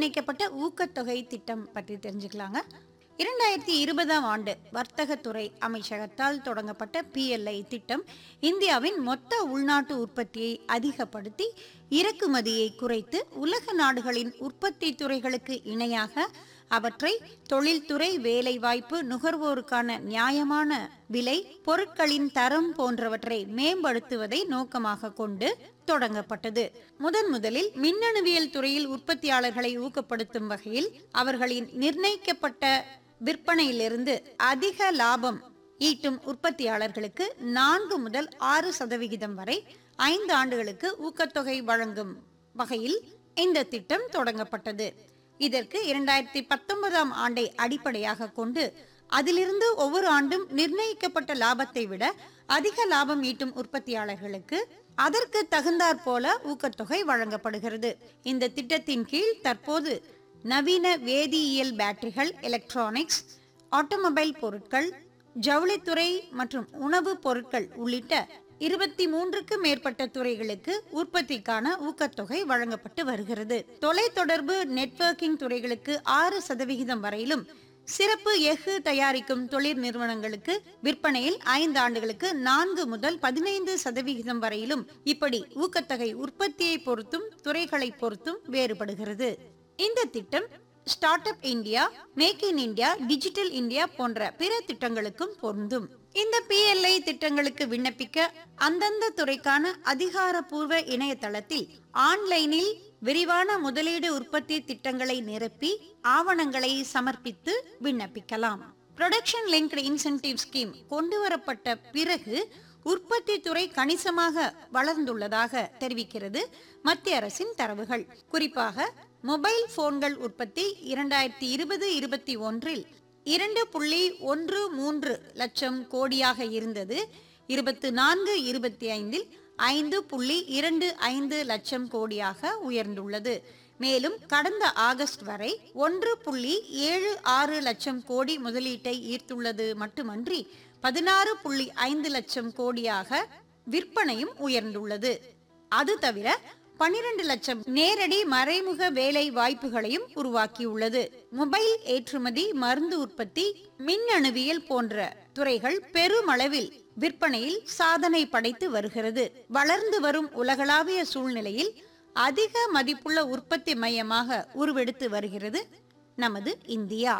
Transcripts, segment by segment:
ஒருங்கிணைக்கப்பட்ட ஊக்கத்தொகை திட்டம் பற்றி தெரிஞ்சுக்கலாங்க இரண்டாயிரத்தி இருபதாம் ஆண்டு வர்த்தகத்துறை அமைச்சகத்தால் தொடங்கப்பட்ட பிஎல்ஐ திட்டம் இந்தியாவின் மொத்த உள்நாட்டு உற்பத்தியை அதிகப்படுத்தி இறக்குமதியை குறைத்து உலக நாடுகளின் உற்பத்தி துறைகளுக்கு இணையாக அவற்றை தொழில்துறை வேலைவாய்ப்பு நுகர்வோருக்கான நியாயமான விலை பொருட்களின் தரம் போன்றவற்றை மேம்படுத்துவதை நோக்கமாக கொண்டு தொடங்கப்பட்டது முதன் முதலில் மின்னணுவியல் துறையில் உற்பத்தியாளர்களை ஊக்கப்படுத்தும் வகையில் அவர்களின் நிர்ணயிக்கப்பட்ட விற்பனையிலிருந்து அதிக லாபம் ஈட்டும் உற்பத்தியாளர்களுக்கு நான்கு முதல் ஆறு சதவிகிதம் வரை ஐந்து ஆண்டுகளுக்கு ஊக்கத்தொகை வழங்கும் வகையில் இந்த திட்டம் தொடங்கப்பட்டது இதற்கு இரண்டாயிரத்தி பத்தொன்பதாம் ஆண்டை அடிப்படையாக கொண்டு அதிலிருந்து ஒவ்வொரு ஆண்டும் நிர்ணயிக்கப்பட்ட லாபத்தை விட அதிக லாபம் ஈட்டும் உற்பத்தியாளர்களுக்கு அதற்கு தகுந்தாற் போல ஊக்கத்தொகை வழங்கப்படுகிறது இந்த திட்டத்தின் கீழ் தற்போது நவீன வேதியியல் பேட்டரிகள் எலக்ட்ரானிக்ஸ் ஆட்டோமொபைல் பொருட்கள் ஜவுளித்துறை மற்றும் உணவு பொருட்கள் உள்ளிட்ட இருபத்தி மூன்றுக்கு மேற்பட்ட துறைகளுக்கு உற்பத்திக்கான ஊக்கத்தொகை வழங்கப்பட்டு வருகிறது தொலைத்தொடர்பு நெட்வொர்க்கிங் துறைகளுக்கு ஆறு சதவிகிதம் வரையிலும் சிறப்பு எஃகு தயாரிக்கும் தொழில் நிறுவனங்களுக்கு விற்பனையில் ஐந்து ஆண்டுகளுக்கு நான்கு முதல் பதினைந்து சதவிகிதம் வரையிலும் இப்படி ஊக்கத்தொகை உற்பத்தியை பொறுத்தும் துறைகளை பொறுத்தும் வேறுபடுகிறது இந்த திட்டம் start up India make in India digital India போன்ற பிற திட்டங்களுக்கும் பொருந்தும் இந்த பிஎல்ஐ திட்டங்களுக்கு விண்ணப்பிக்க அந்தந்த துறைக்கான அதிகாரப்பூர்வ இணையதளத்தில் ஆன்லைனில் விரிவான முதலீடு உற்பத்தி திட்டங்களை நிரப்பி ஆவணங்களை சமர்ப்பித்து விண்ணப்பிக்கலாம் ப்ரொடக்ஷன் லிங்க்டு இன்சென்டிவ் ஸ்கீம் கொண்டு வரப்பட்ட பிறகு உற்பத்தி துறை கணிசமாக வளர்ந்துள்ளதாக தெரிவிக்கிறது மத்திய அரசின் தரவுகள் குறிப்பாக மொபைல் போன்கள் உற்பத்தி இரண்டாயிரத்தி இருபது இருபத்தி ஒன்றில் இரண்டு புள்ளி ஒன்று மூன்று லட்சம் கோடியாக இருந்தது இருபத்து நான்கு இருபத்தி ஐந்தில் ஐந்து புள்ளி இரண்டு ஐந்து லட்சம் கோடியாக உயர்ந்துள்ளது மேலும் கடந்த ஆகஸ்ட் வரை ஒன்று புள்ளி ஏழு ஆறு லட்சம் கோடி முதலீட்டை ஈர்த்துள்ளது மட்டுமன்றி பதினாறு புள்ளி ஐந்து லட்சம் கோடியாக விற்பனையும் உயர்ந்துள்ளது அது தவிர பனிரெண்டு லட்சம் நேரடி மறைமுக வேலை வாய்ப்புகளையும் உருவாக்கியுள்ளது மொபைல் ஏற்றுமதி மருந்து உற்பத்தி மின்னணுவியல் போன்ற துறைகள் பெருமளவில் விற்பனையில் சாதனை படைத்து வருகிறது வளர்ந்து வரும் உலகளாவிய சூழ்நிலையில் அதிக மதிப்புள்ள உற்பத்தி மையமாக உருவெடுத்து வருகிறது நமது இந்தியா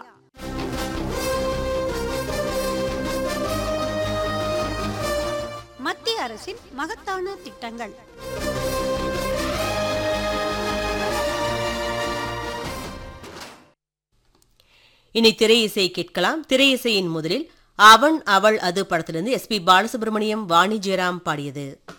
மத்திய அரசின் மகத்தான திட்டங்கள் இனி திரை இசை கேட்கலாம் திரை இசையின் முதலில் அவன் அவள் அது படத்திலிருந்து எஸ் பி பாலசுப்ரமணியம் வாணி ஜெயராம் பாடியது